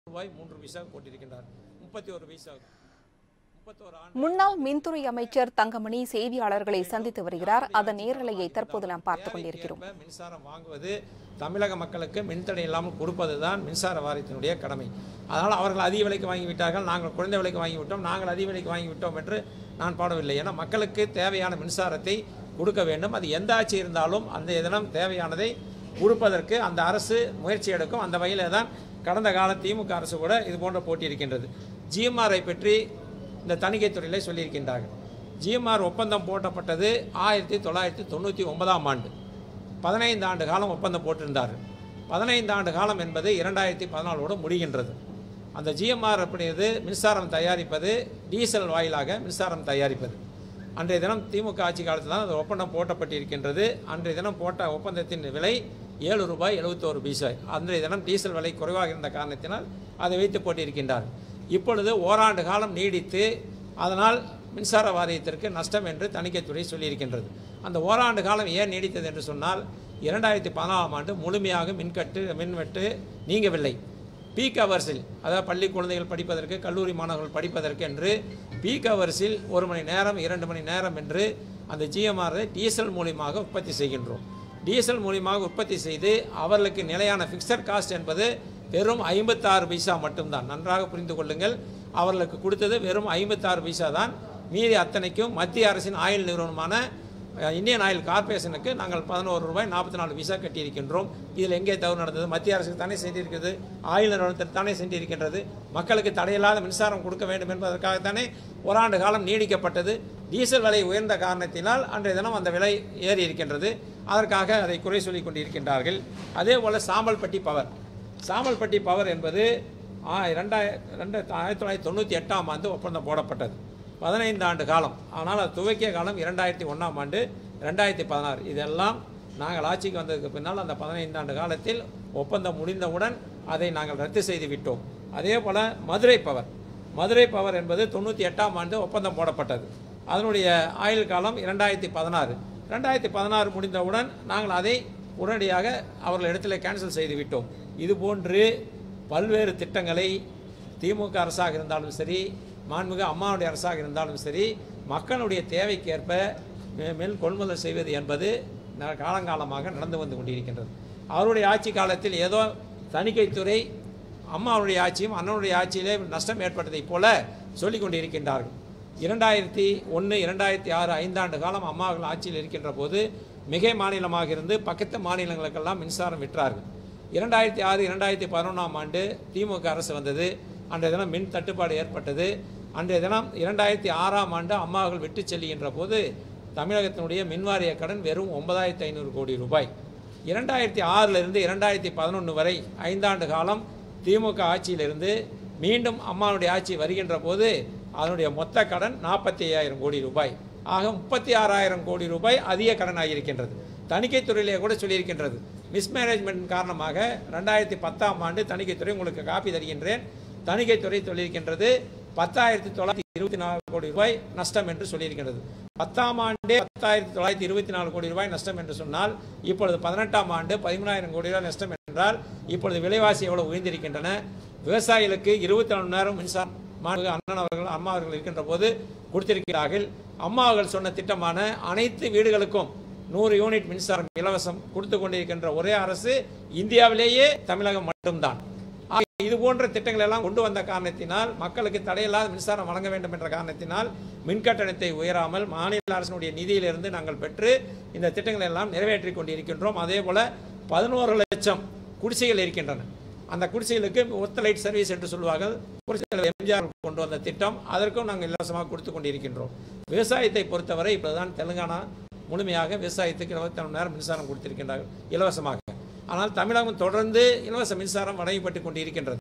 ரூபாய் மூன்று பைசா போட்டிருக்கின்றார் முப்பத்தி ஒரு பைசா முப்பத்தோரு ஆண்டு முன்னாள் மின்துறை அமைச்சர் தங்கமணி செய்தியாளர்களை சந்தித்து வருகிறார் அதன் நேரலையை தற்போது நாம் பார்த்துக் கொண்டிருக்கிறோம் தேவைக்கேற்ப மின்சாரம் வாங்குவது தமிழக மக்களுக்கு மின்தடை இல்லாமல் கொடுப்பது தான் மின்சார வாரியத்தினுடைய கடமை அதனால் அவர்கள் அதிக விலைக்கு வாங்கிவிட்டார்கள் நாங்கள் குறைந்த விலைக்கு வாங்கிவிட்டோம் நாங்கள் அதிக விலைக்கு வாங்கிவிட்டோம் என்று நான் பாடவில்லை ஏன்னா மக்களுக்கு தேவையான மின்சாரத்தை கொடுக்க வேண்டும் அது எந்த ஆட்சி இருந்தாலும் அந்த தினம் தேவையானதை கொடுப்பதற்கு அந்த அரசு முயற்சி எடுக்கும் அந்த வகையில் தான் கடந்த கால திமுக அரசு கூட இது போன்ற போட்டி இருக்கின்றது ஜிஎம்ஆரை பற்றி இந்த தணிக்கைத் துறையிலே சொல்லியிருக்கின்றார்கள் ஜிஎம்ஆர் ஒப்பந்தம் போட்டப்பட்டது ஆயிரத்தி தொள்ளாயிரத்தி தொண்ணூற்றி ஒன்பதாம் ஆண்டு பதினைந்து ஆண்டு காலம் ஒப்பந்தம் போட்டிருந்தார்கள் பதினைந்து ஆண்டு காலம் என்பது இரண்டாயிரத்தி பதினாலோடு முடிகின்றது அந்த ஜிஎம்ஆர் அப்படிங்கிறது மின்சாரம் தயாரிப்பது டீசல் வாயிலாக மின்சாரம் தயாரிப்பது அன்றைய தினம் திமுக ஆட்சி காலத்தில் தான் அந்த ஒப்பந்தம் போட்டப்பட்டிருக்கின்றது அன்றைய தினம் போட்ட ஒப்பந்தத்தின் விலை ஏழு ரூபாய் எழுபத்தோரு பைசா அன்றைய தினம் டீசல் விலை குறைவாக இருந்த காரணத்தினால் அதை வைத்து போட்டிருக்கின்றார் இப்பொழுது ஓராண்டு காலம் நீடித்து அதனால் மின்சார வாரியத்திற்கு நஷ்டம் என்று தணிக்கைத்துறை சொல்லியிருக்கின்றது அந்த ஓராண்டு காலம் ஏன் நீடித்தது என்று சொன்னால் இரண்டாயிரத்தி பதினாலாம் ஆண்டு முழுமையாக மின்கட்டு மின்வெட்டு நீங்கவில்லை பீக் ஹவர்ஸில் அதாவது பள்ளி குழந்தைகள் படிப்பதற்கு கல்லூரி மாணவர்கள் படிப்பதற்கு என்று பீக் ஹவர்ஸில் ஒரு மணி நேரம் இரண்டு மணி நேரம் என்று அந்த ஜிஎம்ஆரை டீசல் மூலியமாக உற்பத்தி செய்கின்றோம் டீசல் மூலியமாக உற்பத்தி செய்து அவர்களுக்கு நிலையான ஃபிக்ஸட் காஸ்ட் என்பது வெறும் ஐம்பத்தாறு பைசா மட்டும்தான் நன்றாக புரிந்து கொள்ளுங்கள் அவர்களுக்கு கொடுத்தது வெறும் ஐம்பத்தாறு பைசா தான் மீதி அத்தனைக்கும் மத்திய அரசின் ஆயில் நிறுவனமான அஹ், இந்தியன் ஆயில் கார்ப்பரேஷனுக்கு நாங்கள் பதினோரு ரூபாய் நாற்பத்தி நாலு பைசா கட்டியிருக்கின்றோம் இதில் எங்கே தவறு நடந்தது மத்திய அரசுக்கு தானே சென்றிருக்கிறது ஆயில் நிறுவனத்திற்கு தானே சென்றிருக்கின்றது மக்களுக்கு தடையில்லாத மின்சாரம் கொடுக்க வேண்டும் என்பதற்காகத்தானே ஓராண்டு காலம் நீடிக்கப்பட்டது டீசல் விலை உயர்ந்த காரணத்தினால் அன்றைய தினம் அந்த விலை ஏறி இருக்கின்றது அதற்காக அதை குறை சொல்லிக் கொண்டிருக்கின்றார்கள் அதே போல் சாம்பல்பட்டி பவர் சாமல்பட்டி பவர் என்பது ஆ- ரெண்டாய ரெண்டு ஆயிரத்தி தொள்ளாயிரத்தி தொண்ணூற்றி எட்டாம் ஆண்டு ஒப்பந்தம் போடப்பட்டது பதினைந்து ஆண்டு காலம் ஆனால் அது துவக்கிய காலம் இரண்டாயிரத்தி ஒன்றாம் ஆண்டு ரெண்டாயிரத்தி பதினாறு இதெல்லாம் நாங்கள் ஆட்சிக்கு வந்ததுக்கு பின்னால் அந்த பதினைந்து ஆண்டு காலத்தில் ஒப்பந்தம் முடிந்தவுடன் அதை நாங்கள் ரத்து செய்து விட்டோம் அதே போல் மதுரை பவர் மதுரை பவர் என்பது தொண்ணூற்றி எட்டாம் ஆண்டு ஒப்பந்தம் போடப்பட்டது அதனுடைய ஆயுள் காலம் இரண்டாயிரத்தி பதினாறு ரெண்டாயிரத்தி பதினாறு முடிந்தவுடன் நாங்கள் அதை உடனடியாக அவர்கள் இடத்துல கேன்சல் செய்து விட்டோம் இதுபோன்று பல்வேறு திட்டங்களை திமுக அரசாக இருந்தாலும் சரி மாண்புமிகு அம்மாவுடைய அரசாக இருந்தாலும் சரி மக்களுடைய தேவைக்கேற்ப மெ- மின் கொள்முதல் செய்வது என்பது ந- காலங்காலமாக நடந்து வந்து கொண்டிருக்கின்றது அவருடைய ஆட்சி காலத்தில் ஏதோ தணிக்கைத்துறை அம்மாவுடைய ஆட்சியும் அண்ணனுடைய ஆட்சியிலே நஷ்டம் ஏற்பட்டதைப் போல சொல்லிக் கொண்டிருக்கின்றார்கள் இரண்டாயிரத்தி ஒன்று இரண்டாயிரத்தி ஆறு ஐந்தாண்டு காலம் அம்மாவர்கள் ஆட்சியில் இருக்கின்ற போது மிகை மாநிலமாக இருந்து பக்கத்து மாநிலங்களுக்கெல்லாம் மின்சாரம் விற்றார்கள் இரண்டாயிரத்தி ஆறு இரண்டாயிரத்தி பதினொன்றாம் ஆண்டு திமுக அரசு வந்தது அன்றைய தினம் மின் தட்டுப்பாடு ஏற்பட்டது அன்றைய தினம் இரண்டாயிரத்தி ஆறாம் ஆண்டு அம்மாவர்கள் விட்டு செல்லுகின்ற போது தமிழகத்தினுடைய மின்வாரிய கடன் வெறும் ஒன்பதாயிரத்தி ஐநூறு கோடி ரூபாய் இரண்டாயிரத்தி ஆறிலிருந்து இரண்டாயிரத்தி பதினொன்று வரை ஐந்தாண்டு காலம் திமுக ஆட்சியிலிருந்து மீண்டும் அம்மாவுடைய ஆட்சி வருகின்ற போது அதனுடைய மொத்த கடன் நாற்பத்தி ஐயாயிரம் கோடி ரூபாய் ஆக முப்பத்தி ஆறாயிரம் கோடி ரூபாய் அதிக கடன் ஆகியிருக்கின்றது தணிக்கைத்துறையிலே கூட சொல்லியிருக்கின்றது மிஸ்மேனேஜ்மெண்ட் காரணமாக ரெண்டாயிரத்தி பத்தாம் ஆண்டு தணிக்கைத்துறை உங்களுக்கு காப்பி தருகின்றேன் தணிக்கைத்துறை சொல்லியிருக்கின்றது பத்தாயிரத்தி தொள்ளாயிரத்தி இருபத்தி நாலு கோடி ரூபாய் நஷ்டம் என்று சொல்லியிருக்கின்றது பத்தாம் ஆண்டே பத்தாயிரத்தி தொள்ளாயிரத்தி இருபத்தி நாலு கோடி ரூபாய் நஷ்டம் என்று சொன்னால் இப்பொழுது பதினெட்டாம் ஆண்டு பதிமூணாயிரம் கோடி ரூபாய் நஷ்டம் என்றால் இப்பொழுது விலைவாசி எவ்வளவு உயர்ந்திருக்கின்றன விவசாயிகளுக்கு இருபத்தி நாலு மணி நேரம் மின்சாரம் மாண்புமிகு அண்ணன் அவர்கள் அம்மா அவர்கள் இருக்கின்ற போது கொடுத்திருக்கிறார்கள் அம்மா அவர்கள் சொன்ன திட்டமான அனைத்து வீடுகளுக்கும் நூறு யூனிட் மின்சாரம் இலவசம் கொடுத்து கொண்டிருக்கின்ற ஒரே அரசு இந்தியாவிலேயே தமிழகம் மட்டும்தான் ஆக இது போன்ற திட்டங்கள் எல்லாம் கொண்டு வந்த காரணத்தினால் மக்களுக்கு தடையில்லாத மின்சாரம் வழங்க வேண்டும் என்ற காரணத்தினால் மின் கட்டணத்தை உயராமல் மாநில அரசினுடைய நிதியிலிருந்து நாங்கள் பெற்று இந்த திட்டங்களை எல்லாம் நிறைவேற்றி கொண்டிருக்கின்றோம் அதே போல பதினோரு லட்சம் குடிசைகள் இருக்கின்றன அந்த குடிசைகளுக்கு ஒத்த லைட் சர்வீஸ் என்று சொல்வார்கள் குடிசைகள் எம்ஜிஆர் கொண்டு வந்த திட்டம் அதற்கும் நாங்கள் இலவசமாக கொடுத்து கொண்டிருக்கின்றோம் விவசாயத்தை பொறுத்தவரை இப்போதான் தெலுங்கானா முழுமையாக விவசாயத்துக்கு இருபத்தி நாலு மணி நேரம் மின்சாரம் கொடுத்திருக்கின்றார்கள் இலவசமாக ஆனால் தமிழகம் தொடர்ந்து இலவச மின்சாரம் வழங்கப்பட்டு கொண்டிருக்கின்றது